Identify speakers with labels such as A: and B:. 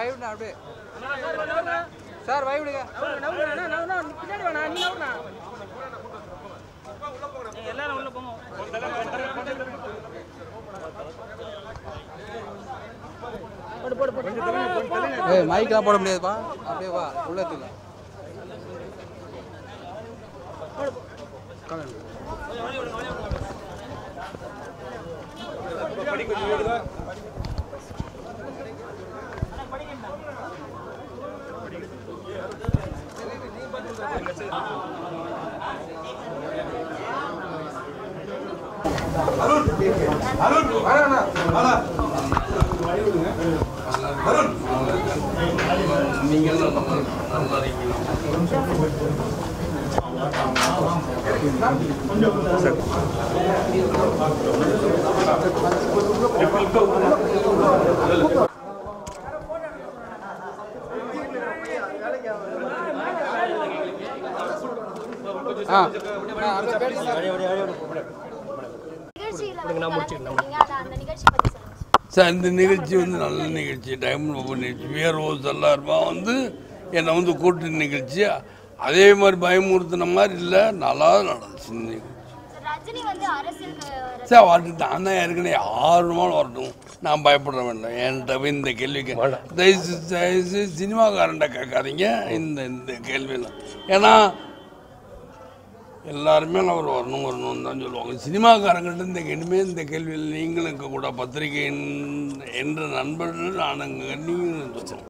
A: வயவிடுங்க அப்படியே சார் வயவிடுங்க ஏய் மைக்கெலாம் போட முடியாதுப்பா அப்படியே வா உள்ள எடுத்துக்க ஆ ஆ, அப்படியே பேசுங்க சார்.
B: நிகழ்ச்சியில வந்து கலந்துக்கிட்டீங்க அத அந்த நிகழ்ச்சி பத்தி சொல்லுங்க
C: சார் இந்த நிகழ்ச்சி வந்து நல்ல நிகழ்ச்சி டைமண்ட் ஓப்பன் நிகழ்ச்சி வியர்வோஸ் எல்லாருமா வந்து என்னை வந்து கூட்டு நிகழ்ச்சி அதே மாதிரி பயமுறுத்தின மாதிரி இல்லை நல்லா நடந்துச்சு இந்த நிகழ்ச்சி
B: சார், ரஜினி வந்து அரசியலுக்கு வர-
C: சார் வரட்டும் நான் தான் ஏற்கனவே ஆர்வமாக வரட்டும் நான் பயப்பட வேண்டாம் என்கிட்ட போய் இந்த கேள்விக்கு தயவுசு தயவுசு சினிமாக்காரன்ட்ட கேட்காதீங்க இந்த இந்த கேள்வியெல்லாம் ஏன்னா எல்லாருமே அவர் வரணும் வரணும்னு தான் சொல்லுவாங்க சினிமாக்காரங்கள்ட்ட இந்த இனிமேல் இந்த கேள்வியில் நீங்களும் கூட பத்திரிகை என்ற நண்பர்கள் நான் அங்கே நீங்களும் சொல்லுவோம்